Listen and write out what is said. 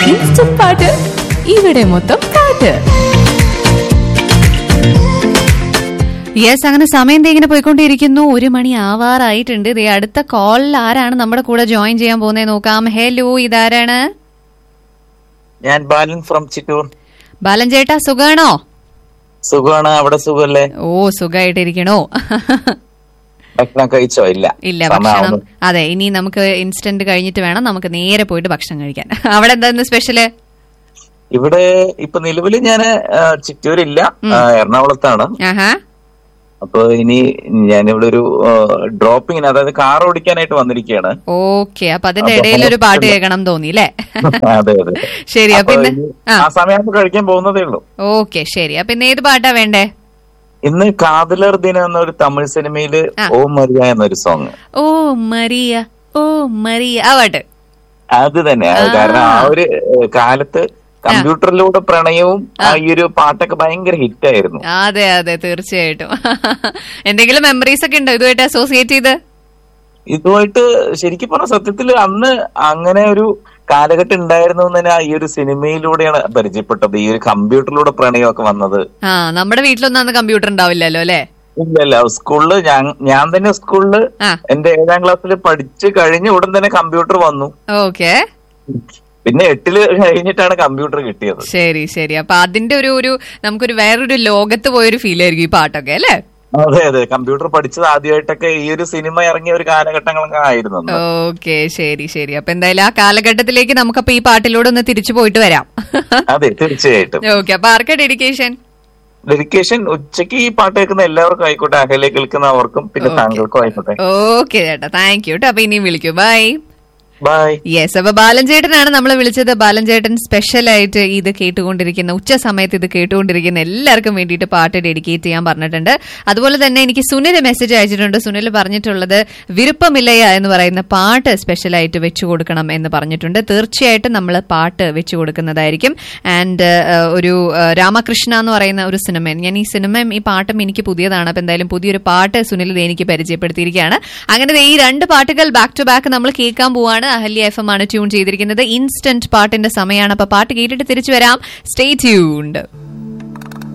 Instant പാട്ട് ഇവിടെ മൊത്തം പാട്ട് യെസ് അങ്ങനെ സമയം ദേ ഇങ്ങനെ പോയിക്കൊണ്ടിരിക്കുന്നു ഒരു മണി ആവാറായിട്ടുണ്ട് ദേ അടുത്ത കോളിൽ ആരാണ് നമ്മുടെ കൂടെ ജോയിൻ ചെയ്യാൻ പോകുന്നത് നോക്കാം ഹലോ ഇതാരാണ് ഞാൻ ബാലൻ ഫ്രം ചിറ്റൂർ ബാലൻ ചേട്ടാ സുഖാണോ സുഖമാണ് അവിടെ സുഖമല്ലേ ഓ സുഖമായിട്ടിരിക്കണോ ഭക്ഷണം കഴിച്ചോ ഇല്ല ഇല്ല ഭക്ഷണം സമയമാവുന്നു. അതെ ഇനി നമുക്ക് ഇൻസ്റ്റന്റ് കഴിഞ്ഞിട്ട് വേണം നമുക്ക് നേരെ പോയിട്ട് ഭക്ഷണം കഴിക്കാൻ അവിടെ എന്താ സ്പെഷ്യല് ഇവിടെ ഇപ്പൊ നിലവില് ഞാൻ ചിറ്റൂരില്ല ആ, എറണാകുളത്താണ് ആഹാ അപ്പൊ ഇനി ഞാനിവിടെ ഒരു ഡ്രോപ്പിങ്ങിന് അതായത് കാർ ഓടിക്കാനായിട്ട് വന്നിരിക്കുകയാണ് ഓക്കെ അപ്പൊ അതിന്റെ അപ്പൊ ഇടയിൽ ഒരു പാട്ട് ഹോസ്റ്റലില്. കേൾക്കണം തോന്നി അല്ലേ അതെ അതെ ശരി അപ്പൊ അപ്പൊ ഇന്ന് ഇനി ആ ആ സമയത്ത് കഴിക്കാൻ പോകുന്നതേ ഉള്ളൂ ഓക്കെ ശരി അപ്പൊ ഇന്ന് ഏത് പാട്ടാ വേണ്ടേ ഇന്ന് കാതലർ ദിനം എന്നൊരു തമിഴ് സിനിമയില് ആ. ഓ മരിയ എന്നൊരു song oh Maria oh Maria ആ പാട്ട് അത് തന്നെ അത് കാരണം ആ ഒരു ഏഹ്, കാലത്ത് കമ്പ്യൂട്ടറിലൂടെ പ്രണയവും ആ ഈ ഒരു പാട്ടൊക്കെ ഭയങ്കര ഹിറ്റ് ആയിരുന്നു അതെ അതെ തീർച്ചയായിട്ടും എന്തെങ്കിലും മെമ്മറീസ് ഒക്കെ ഉണ്ടോ ഇതുമായിട്ട് അസോസിയേറ്റ് ചെയ്ത് ഇതുമായിട്ട് ശരിക്കും പറഞ്ഞ സത്യത്തിൽ അന്ന് അങ്ങനെ ഒരു കാലഘട്ടം ഉണ്ടായിരുന്നു എന്ന് തന്നെ ഈ ഒരു സിനിമയിലൂടെയാണ് പരിചയപ്പെട്ടത് ഈ ഒരു കമ്പ്യൂട്ടറിലൂടെ പ്രണയമൊക്കെ വന്നത് ആ നമ്മുടെ വീട്ടിലൊന്നും അന്ന് കമ്പ്യൂട്ടർ ഉണ്ടാവില്ലല്ലോ അല്ലേ ഇല്ലല്ല സ്കൂളില് ഞാൻ ഞാൻ തന്നെ സ്കൂളില് ആ എന്റെ ഏഴാം ക്ലാസ്സിൽ പഠിച്ച് കഴിഞ്ഞ ഉടൻ തന്നെ കമ്പ്യൂട്ടർ വന്നു ഓക്കെ പിന്നെ എട്ടില് കഴിഞ്ഞിട്ടാണ് കമ്പ്യൂട്ടർ കിട്ടിയത് ശരി ശരി അപ്പൊ അതിന്റെ ഒരു ഒരു നമുക്കൊരു വേറൊരു ലോകത്ത് പോയൊരു ഫീൽ ആയിരിക്കും ഈ പാട്ടൊക്കെ അല്ലേ അതെ അതെ കമ്പ്യൂട്ടർ പഠിച്ചത് ആദ്യമായിട്ടൊക്കെ ഈ ഒരു സിനിമ ഇറങ്ങിയ ഒരു കാലഘട്ടങ്ങളൊക്കെ ആയിരുന്നു അന്ന്. ഓക്കെ ശരി ശരി അപ്പൊ എന്തായാലും ആ കാലഘട്ടത്തിലേക്ക് നമുക്കപ്പൊ ഈ പാട്ടിലൂടെ ഒന്ന് തിരിച്ചു പോയിട്ട് വരാം അതെ തീർച്ചയായിട്ടും ഓക്കെ അപ്പൊ ആർക്കാ ഡെഡിക്കേഷൻ ഡെഡിക്കേഷൻ ഉച്ചയ്ക്ക് ഈ പാട്ട് കേൾക്കുന്ന എല്ലാവർക്കും ആയിക്കോട്ടെ അകലെ കേൾക്കുന്നവർക്കും പിന്നെ Okay. താങ്കൾക്കും ആയിക്കോട്ടെ ഓക്കെ ചേട്ടാ താങ്ക് യു കേട്ടോ അപ്പൊ ഇനിയും വിളിക്കൂ ബൈ ബൈ യെസ് അപ്പൊ ബാലൻചേട്ടനാണ് നമ്മൾ വിളിച്ചത് ബാലൻചേട്ടൻ സ്പെഷ്യൽ ആയിട്ട് ഇത് കേട്ടുകൊണ്ടിരിക്കുന്ന ഉച്ച സമയത്ത് ഇത് കേട്ടുകൊണ്ടിരിക്കുന്ന എല്ലാവർക്കും വേണ്ടിയിട്ട് പാട്ട് ഡെഡിക്കേറ്റ് ചെയ്യാൻ പറഞ്ഞിട്ടുണ്ട് അതുപോലെ തന്നെ എനിക്ക് സുനിൽ മെസ്സേജ് അയച്ചിട്ടുണ്ട് സുനിൽ പറഞ്ഞിട്ടുള്ളത് വിരുപ്പമില്ലയ എന്ന് പറയുന്ന പാട്ട് സ്പെഷ്യൽ ആയിട്ട് വെച്ചു കൊടുക്കണം എന്ന് പറഞ്ഞിട്ടുണ്ട് തീർച്ചയായിട്ടും നമ്മൾ പാട്ട് വെച്ചു കൊടുക്കുന്നതായിരിക്കും ആൻഡ് ഒരു ആ, രാമകൃഷ്ണ എന്ന് പറയുന്ന ഒരു സിനിമ ഞാൻ ഈ സിനിമയും ഈ പാട്ടും എനിക്ക് പുതിയതാണ് അപ്പൊ എന്തായാലും പുതിയൊരു പാട്ട് സുനിൽ ദേ എനിക്ക് പരിചയപ്പെടുത്തിയിരിക്കുകയാണ് അങ്ങനെ ദേ ഈ രണ്ട് പാട്ടുകൾ ബാക്ക് ടു ബാക്ക് നമ്മൾ കേൾക്കാൻ പോവാണ് അഹല്യ എഫ് എം ആണ് ട്യൂൺ ചെയ്തിരിക്കുന്നത് ഇൻസ്റ്റന്റ് പാട്ടിന്റെ സമയമാണ് അപ്പൊ പാട്ട് കേട്ടിട്ട് തിരിച്ചു വരാം സ്റ്റേ ട്യൂൺഡ്